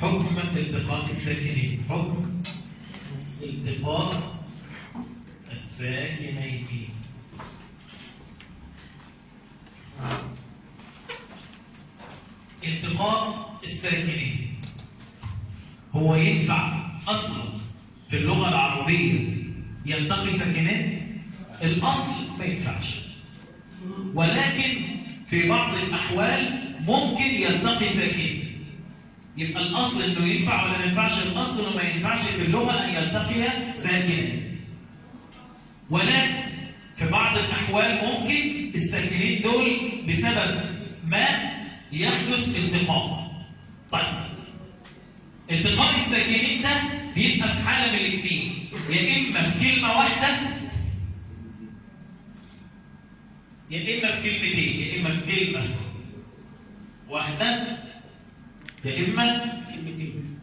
حكم التقاء الساكنين حكم التقاء الساكنين التقاء الساكنين هو ينفع اصلا في اللغه العربيه يلتقي ساكنين الاصل ما ينفعش ولكن في بعض الاحوال ممكن يلتقي ساكن يبقى الاصل انه ينفع ولا ما ينفعش الاصل انه ما ينفعش في اللغه ان يلتقي ساكنين ولكن في بعض الاحوال ممكن الساكنين دول بسبب ما يحدث التقاء طيب التقاء الساكنين ده بيبقى في حاله من الاثنين يا اما في كلمه واحده يا اما في كلمتين يا اما في كلمه واحده يا اما كلمتين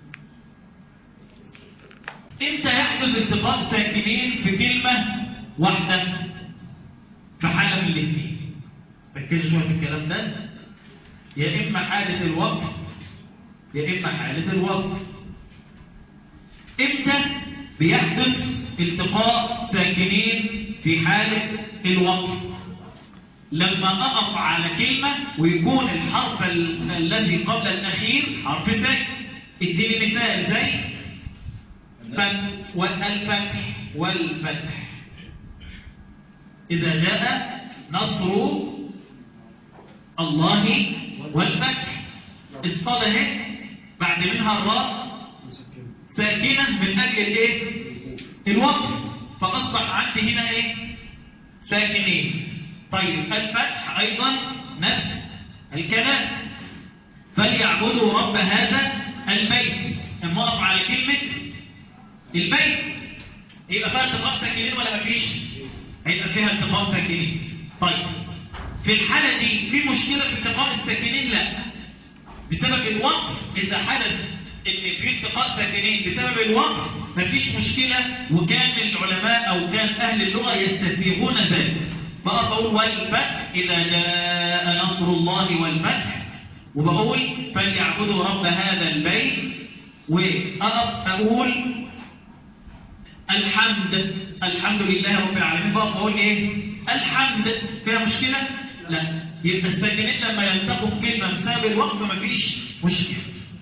امتى يحدث التقاء ساكنين في كلمه واحده في حاله من الاثنين ركزوا شويه في الكلام ده يا اما حاله الوقف يا اما حاله الوصف امتى بيحدث التقاء ساكنين في حاله الوقف لما أقف على كلمة ويكون الحرف ال الذي قبل الأخير حرف ساكن اديني مثال زي فتح والفتح والفتح إذا جاء نصر الله والفتح الصلاة بعد منها الراء ساكنة من أجل الإيه؟ الوقف فأصبح عندي هنا إيه؟ ساكنين طيب الفتح أيضا نفس الكلام فليعبدوا رب هذا البيت لما أقف على كلمة البيت يبقى فيها التقاء ساكنين ولا مفيش؟ هيبقى فيها التقاء ساكنين طيب في الحالة دي في مشكلة في التقاء الساكنين؟ لا بسبب الوقف إذا حدث إن في التقاء ساكنين بسبب الوقف مفيش مشكلة وكان العلماء أو كان أهل اللغة يستسيغون ذلك فأقول والفتح إذا جاء نصر الله والفتح وبقول فليعبدوا رب هذا البيت وأقف أقول الحمد الحمد لله رب العالمين بقف أقول إيه الحمد فيها مشكلة لا يبقى الساكنين لما يلتقوا في كلمة بسبب الوقف مفيش مشكلة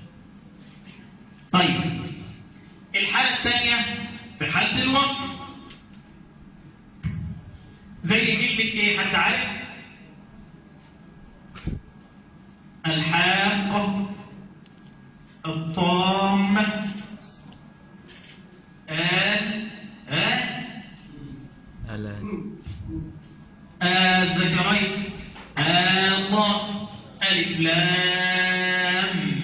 طيب الحالة الثانية في حالة الوقف زي كلمة ايه حد عارف الحاقة الطامة آل آل الآن الذكرين الله ألف لام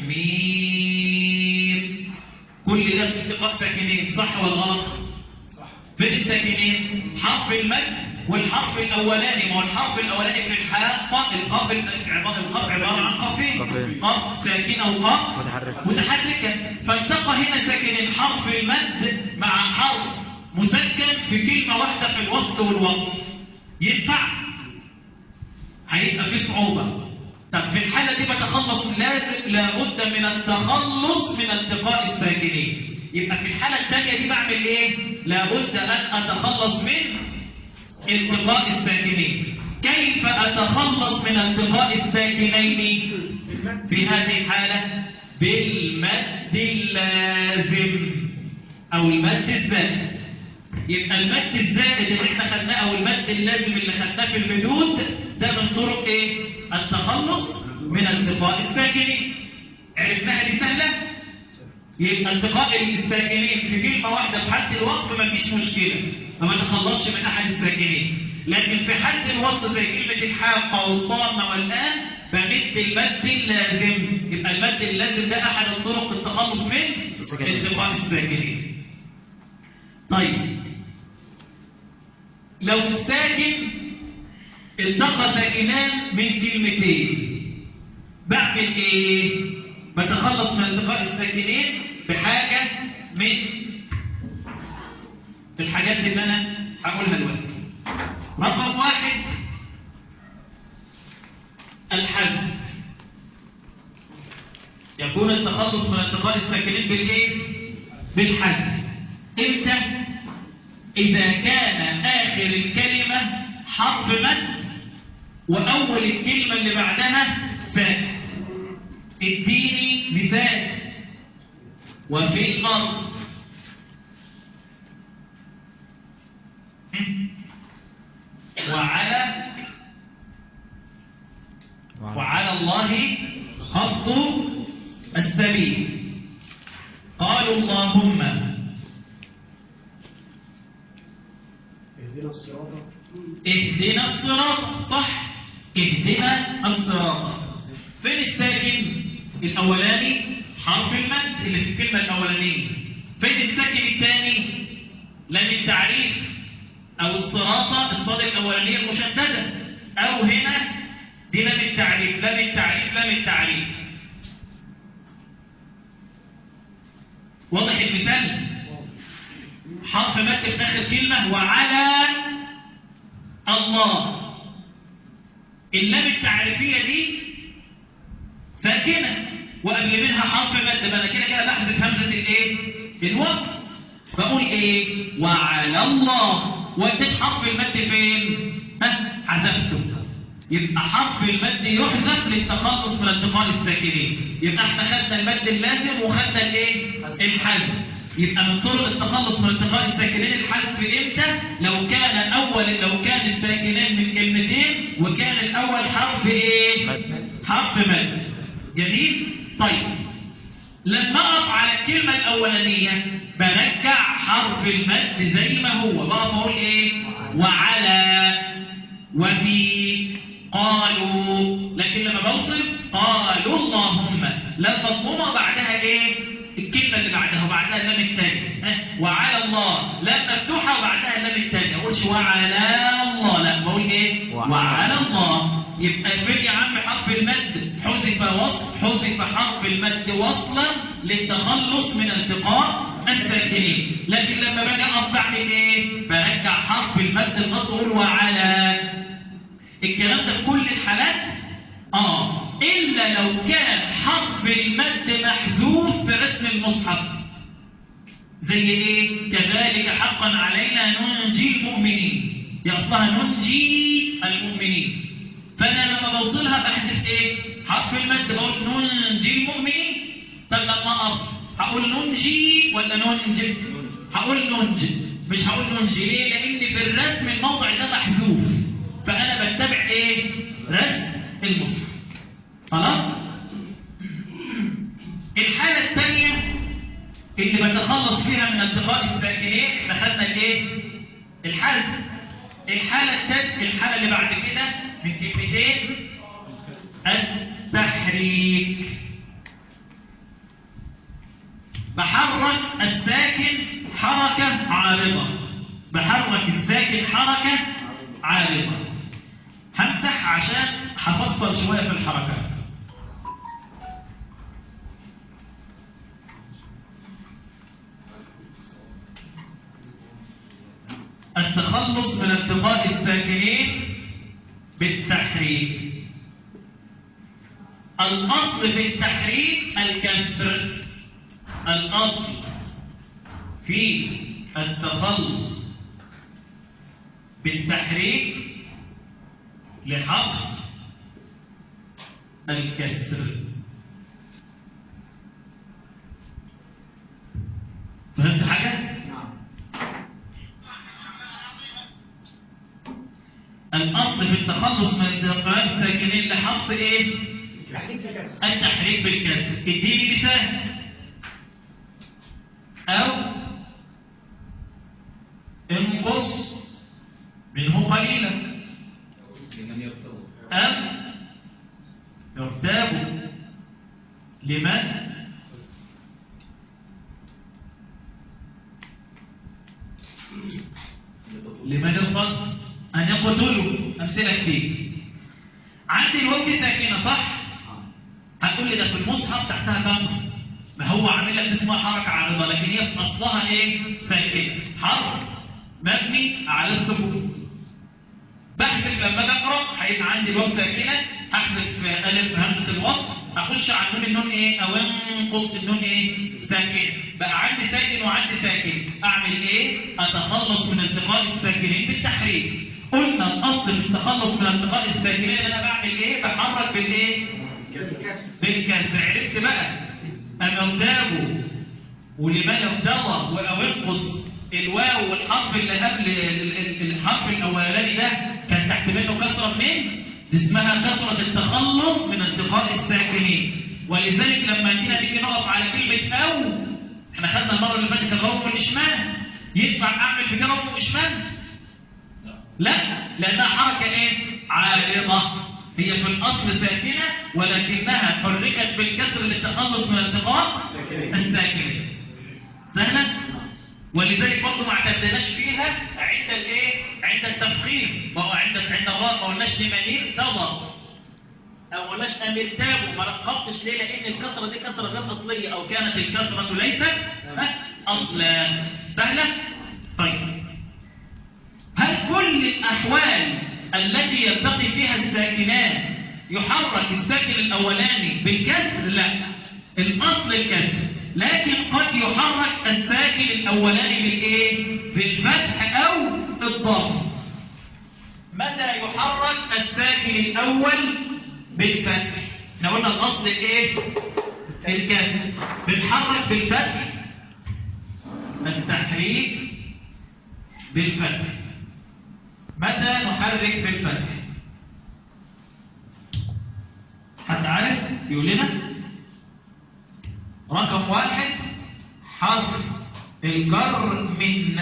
ميم كل ده في التقاء ساكنين صح ولا غلط؟ صح فين الساكنين؟ حرف المد والحرف الأولاني ما هو الحرف الأولاني في الحاقة القاف في عبارة القاف عبارة عن قافين قافين. قاف ساكنة وقاف متحركة. متحركة فالتقى هنا ساكنين حرف المد مع حرف مسكن في كلمة واحدة في الوسط والوقت ينفع هيبقى في صعوبة طب في الحالة دي بتخلص لازم لابد من التخلص من التقاء الساكنين يبقى في الحالة الثانية دي بعمل ايه؟ لابد ان اتخلص من التقاء الساكنين كيف اتخلص من التقاء الساكنين في هذه الحالة بالمد اللازم او المد الزائد يبقى المد الزائد اللي احنا خدناه او المد اللازم اللي خدناه في المدود ده من طرق ايه التخلص من التقاء الساكنين عرفناها دي سهله يبقى التقاء الساكنين في كلمه واحده في حد الوقت مفيش مشكله فما تخلصش من احد الساكنين لكن في حد الوقت زي كلمه الحاقه والطامه والان بمد المد اللازم يبقى المد اللازم ده احد الطرق التخلص من التقاء الساكنين طيب لو ساكن التقى ساكنان من كلمتين بعمل ايه بتخلص من التقاء الساكنين بحاجة من الحاجات اللي انا هقولها دلوقتي رقم واحد الحذف يكون التخلص التخلص من التقاء الساكنين بالايه بالحذف امتى اذا كان اخر الكلمه حرف مد واول الكلمه اللي بعدها ساكن اديني مثال وفي الارض وعلى وعلى الله قصد السبيل قالوا اللهم اهدنا الصراط اهدنا الصراط صح اهدنا الصراط فين الساكن الاولاني حرف المد اللي في الكلمه الاولانيه فين الساكن الثاني لام التعريف او الصراط الصاد الاولانيه المشدده او هنا دي لام التعريف لام التعريف لام التعريف واضح المثال حرف مد في اخر كلمه وعلى الله اللام التعريفيه دي ساكنه وقبل منها حرف مد يبقى انا كده كده بحذف همزه الايه الوصل بقول ايه وعلى الله وديت حرف المد فين ها حذفته يبقى حرف المد يحذف للتخلص من التقاء الساكنين يبقى احنا خدنا المد اللازم وخدنا الايه الحذف يبقى من طرق التخلص من التقاء الساكنين الحذف امتى لو كان اول لو كان الساكنين من كلمتين وكان الاول حرف ايه مد. حرف مد جميل طيب لما اقف على الكلمه الاولانيه برجع حرف المد زي ما هو بقف اقول ايه وعلى وفي قالوا لكن لما بوصل قالوا اللهم لما الضمه بعدها ايه الكلمه اللي بعدها وبعدها اللام الثاني وعلى الله لام مفتوحه وبعدها اللام الثانيه ما اقولش وعلى الله لا بقول ايه وعلى. وعلى الله يبقى فين يا عم حرف المد حذف وصل حذف حرف المد وصلا للتخلص من التقاء الساكنين لكن لما باجي اقف بعمل ايه برجع حرف المد النص اقول وعلى الكلام ده في كل الحالات اه الا لو كان حرف المد محذوف في رسم المصحف زي ايه كذلك حقا علينا ننجي المؤمنين يا اصلها ننجي المؤمنين فانا لما بوصلها بحذف ايه حرف المد بقول ننجي المؤمنين طب لما اقف هقول ننجي ولا ننجي هقول ننجي مش هقول ننجي ليه لان في الرسم الموضع ده محذوف فانا بتبع ايه رسم المصحف خلاص الحاله الثانيه اللي بتخلص فيها من التقاء الساكنين احنا خدنا الايه الحذف الحاله الثانيه الحاله اللي بعد كده من كلمتين التحريك بحرك الساكن حركة عارضة بحرك الساكن حركة عارضة همسح عشان هفصل شوية في الحركات التخلص من التقاء الساكنين بالتحريك الأصل في التحريك الكسر الأصل في التخلص بالتحريك لحفظ الكسر فهمت حاجة؟ الأصل في التخلص من التقاء الساكنين لحفظ إيه؟ التحريك بالكسر اديني مثال أو انقص منه قليلا أم يرتاب لمن لمن القتل أن يقتلوا أمثلة كتير عندي الوقت ساكنة صح؟ هتقول لي ده في المصحف تحتها كم ما هو عامل لك اسمها حركة عارضة لكن هي في أصلها إيه؟ ساكنة حرف مبني على السكون بحذف لما اجي اقرا هيبقى عندي الواو ساكنه هحذف الف همزه الوصل اخش على النون النون ايه او انقص النون ايه ساكن بقى عندي ساكن وعندي ساكن اعمل ايه اتخلص من التقاء الساكنين بالتحريك قلنا الاصل في التخلص من التقاء الساكنين ان انا بعمل ايه بحرك بالايه بالكسر عرفت بقى اما ارتابوا ولمن ارتضى او انقص الواو والحرف اللي قبل ال- ال- الحرف الاولاني ده كان تحت منه كسره من اسمها كسره التخلص من التقاء الساكنين ولذلك لما جينا نيجي نقف على كلمه او احنا خدنا المره اللي فاتت الروم والاشمال ينفع اعمل في كده روم واشمال لا لانها حركه ايه عارضه هي في الاصل ساكنه ولكنها حركت بالكسر للتخلص من التقاء الساكنين سهله ولذلك برضه ما اعتدناش فيها عند الايه عند التفخيم ما هو عند عند الراء ما قلناش لمنير تضر او ما قلناش امير تابوا ما رقبتش ليه لان الكسره دي كسره غير اصليه او كانت الكسره ليست ها، اصلا سهله طيب هل كل الأحوال التي يلتقي فيها الساكنان يحرك الساكن الأولاني بالكسر؟ لا الأصل الكسر لكن قد يحرك الساكن الأولاني بالإيه؟ بالفتح أو الضم متى يحرك الساكن الأول بالفتح؟ احنا قلنا الأصل الإيه؟ الكسر بنحرك بالفتح التحريك بالفتح متى نحرك بالفتح حد عارف يقول لنا رقم واحد حرف الجر من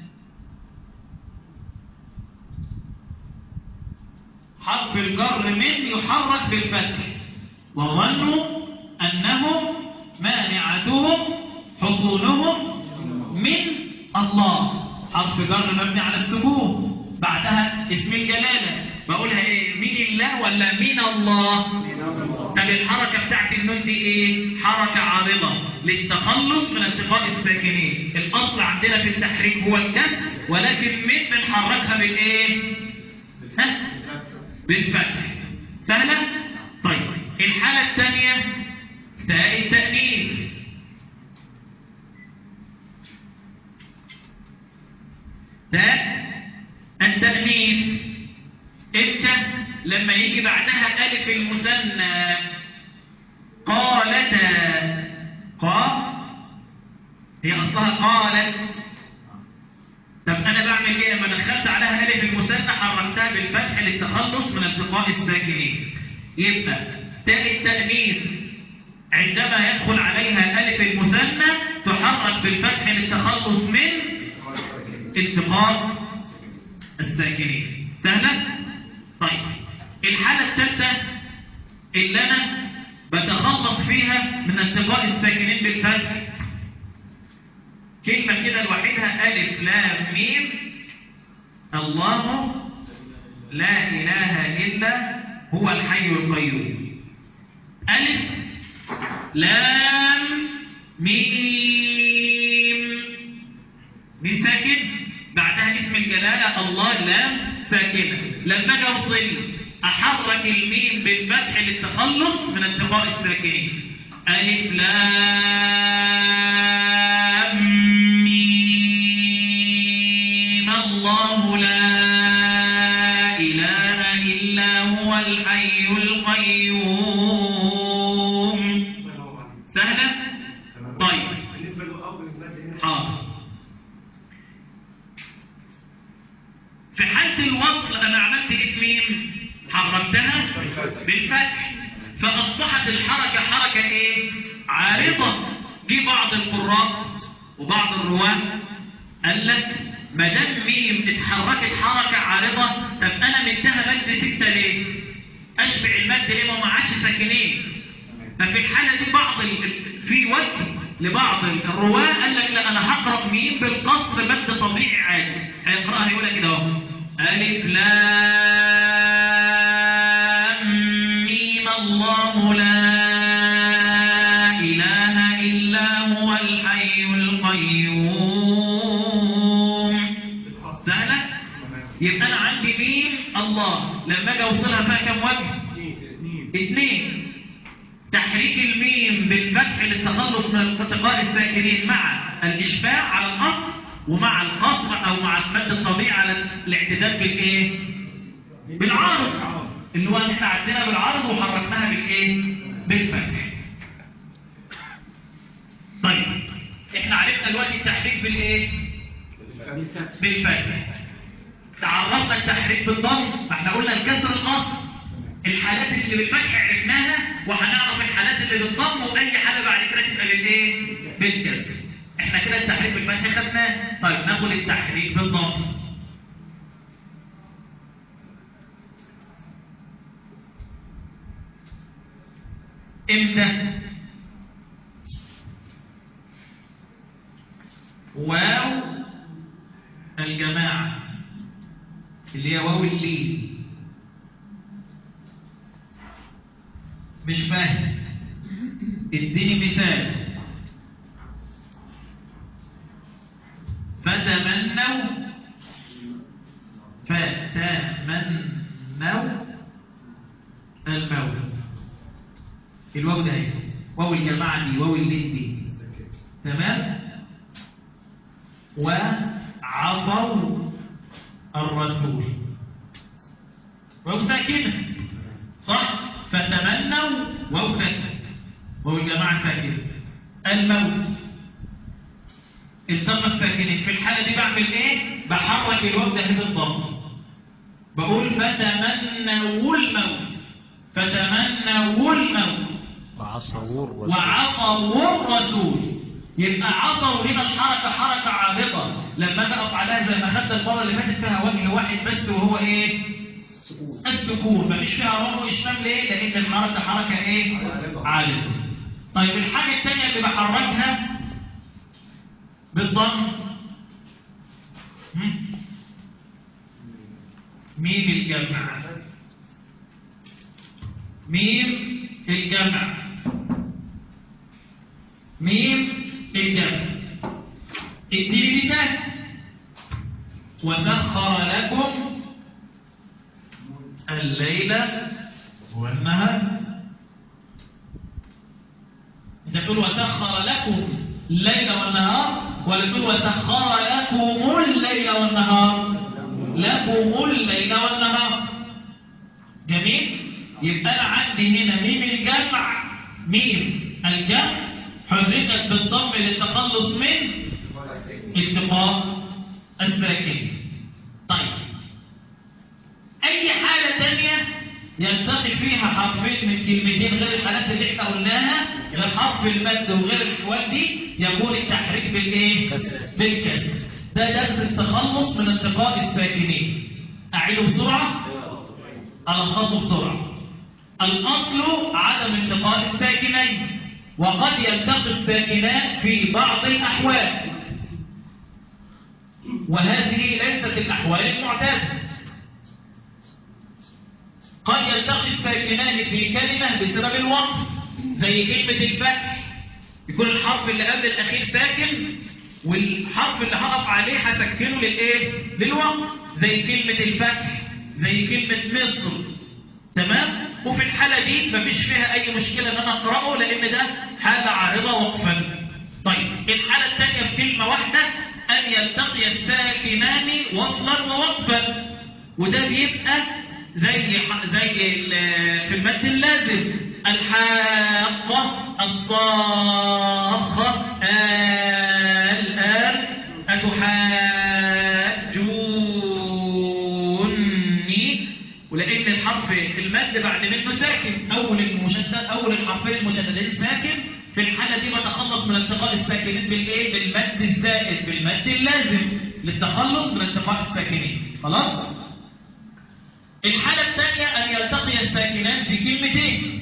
حرف الجر من يحرك بالفتح وظنوا أنهم مانعتهم حصولهم من الله حرف جر مبني على السكون بعدها اسم الجلالة بقولها ايه من الله ولا من الله طب الحركة بتاعت النون دي ايه حركة عارضة للتخلص من التقاء الساكنين الاصل عندنا في التحريك هو الكسر ولكن من بنحركها بالايه ها بالفتح سهلة طيب الحالة الثانية تاء التأنيث تاء التأنيث امتى لما يجي بعدها ألف المثنى قالتا قا هي أصلها قالت طب أنا بعمل إيه لما دخلت عليها ألف المثنى حرمتها بالفتح للتخلص من التقاء الساكنين يبقى تاء التأنيث عندما يدخل عليها ألف المثنى تحرك بالفتح للتخلص من التقاء الساكنين سهلة؟ طيب الحالة الثالثة اللي أنا بتخلص فيها من التقاء الساكنين بالفتح كلمة كده لوحدها ألف لام ميم الله لا إله إلا هو الحي القيوم ألف لام ميم ميم ساكن بعدها اسم الجلالة الله لام ساكنة لما اجي اوصل احرك الميم بالفتح للتخلص من التقاء الساكنين ألف لام ميم الله لا إله إلا هو الحي القيوم سهلة؟ طيب بالنسبة للأب المادة هنا حاضر في حالة الوصل أنا عملت إيه في مين؟ حركتها بالفتح فأصبحت الحركة حركة إيه؟ عارضة جه بعض القراء وبعض الرواة قال لك ما دام ميم اتحركت حركة عارضة طب أنا مديها مد ستة ليه؟ أشبع المد ليه ما عادش ساكنين ففي الحالة دي بعض ال... في وجه لبعض الرواة قال لك لا أنا هقرأ ميم بالقصر مد طبيعي عادي هيقرأها يقول لك كده اهو ألف لام ميم الله لا إله إلا هو الحي القيوم سهلة؟ يبقى أنا عندي ميم الله لما أجي أوصلها فيها كم وجه؟ اثنين اثنين اثنين تحريك الميم بالفتح للتخلص من التقاء الساكنين مع الإشباع على الأصل ومع القطع أو مع المد الطبيعي على الاعتداد بالإيه؟ بالعارض اللي هو احنا عدينا بالعرض وحركناها بالايه بالفتح طيب احنا عرفنا دلوقتي التحريك بالايه بالفتح تعرفنا التحريك بالضم ما احنا قلنا الكسر الاصل الحالات اللي بالفتح عرفناها وهنعرف الحالات اللي بالضم واي حاله بعد كده تبقى بالايه بالكسر احنا كده التحريك بالفتح خدناه طيب ناخد التحريك بالضم امتى واو الجماعة اللي هي واو الليل مش فاهم اديني مثال فتمنوا فتمنوا الموت الواو ده اهي واو الجماعة دي واو الليل دي تمام وعصوا الرسول واو ساكنة صح فتمنوا واو ساكنة واو الجماعة ساكنة الموت التقى الساكنين في الحالة دي بعمل ايه بحرك الواو ده بالضم بقول فتمنوا الموت فتمنوا الموت وعصور وعصوا الرسول يبقى عصوا هنا الحركة حركة عارضة لما اجي اقف عليها زي ما خدت المرة اللي فاتت فيها وجه واحد بس وهو ايه السكون مفيش فيها رفع واشمام ليه لان الحركة حركة ايه عارضة طيب الحاجة الثانية اللي بحركها بالضم هم؟ ميم الجمع ميم الجمع ميم الجمع اديني مثال وسخر لكم الليل والنهار انت بتقول وسخر لكم الليل والنهار ولا تقول وسخر لكم الليل والنهار لكم الليل والنهار جميل يبقى انا عندي هنا ميم الجمع ميم الجمع حركت بالضم للتخلص من التقاء الساكن طيب اي حالة تانية يلتقي فيها حرفين من كلمتين غير الحالات اللي احنا قلناها غير حرف المد وغير الاحوال دي يكون التحريك بالايه بالكسر ده درس التخلص من التقاء الساكنين اعيده بسرعة الخصه بسرعة الاصل عدم التقاء الساكنين وقد يلتقي الساكنان في بعض الاحوال وهذه ليست الاحوال المعتاده قد يلتقي الساكنان في كلمة بسبب الوقف زي كلمة الفتح يكون الحرف اللي قبل الأخير ساكن والحرف اللي هقف عليه هسكنه للإيه؟ للوقف زي كلمة الفتح زي كلمة مصر تمام؟ وفي الحالة دي مفيش فيها أي مشكلة إن أنا أقرأه لأن ده حالة عارضة وقفا طيب الحالة الثانية في كلمة واحدة أن يلتقي الساكنان وصلا ووقفا وده بيبقى زي زي في المد اللازم الحاقة الصاخة الآن أتحاجوني ولأن الحرف المد بعد منه ساكن أول المشدد أول الحرفين المشددين ساكن في الحالة دي بتخلص من التقاء الساكنين بالإيه؟ بالمد الزائد بالمد اللازم للتخلص من التقاء الساكنين خلاص؟ الحالة الثانية أن يلتقي الساكنان في كلمتين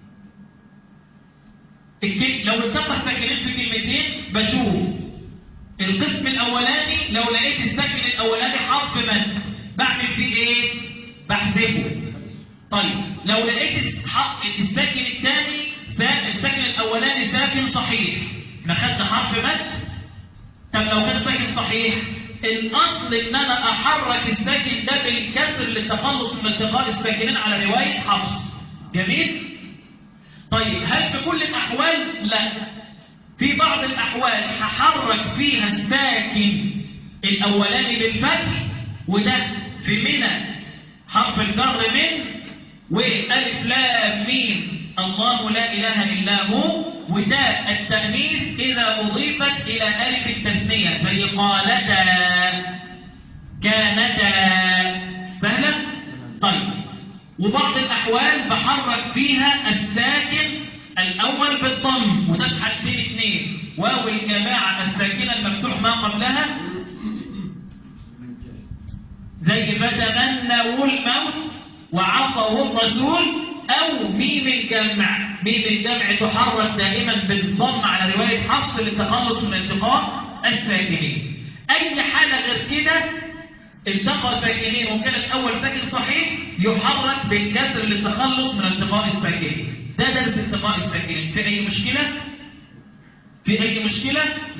الكل... لو التقى الساكنين في كلمتين بشوف القسم الأولاني لو لقيت الساكن الأولاني حرف مد بعمل فيه إيه؟ بحذفه طيب لو لقيت الساكن الثاني الساكن الأولاني ساكن صحيح ما خدنا حرف مد طب لو كان ساكن صحيح الاصل ان انا احرك الساكن ده بالكسر للتخلص من التقاء الساكنين على رواية حفص جميل طيب هل في كل الأحوال؟ لا في بعض الأحوال هحرك فيها الساكن الأولاني بالفتح وده في منى حرف الجر من وألف لام ميم الله لا إله إلا هو وتاء التأنيث إذا أضيفت إلى ألف التثنية زي قالتا كانتا سهلة؟ طيب وبعض الأحوال بحرك فيها الساكن الأول بالضم وده في حالتين اثنين واو الجماعة الساكنة المفتوح ما قبلها زي فتمنوا الموت وعصوا الرسول أو ميم الجمع ميم الجمع تحرك دائما بالضم على رواية حفص للتخلص من التقاء الساكنين أي حالة غير كده التقى ساكنين وكان الأول ساكن صحيح يحرك بالكسر للتخلص من التقاء الساكنين ده درس التقاء الساكنين في أي مشكلة؟ في أي مشكلة؟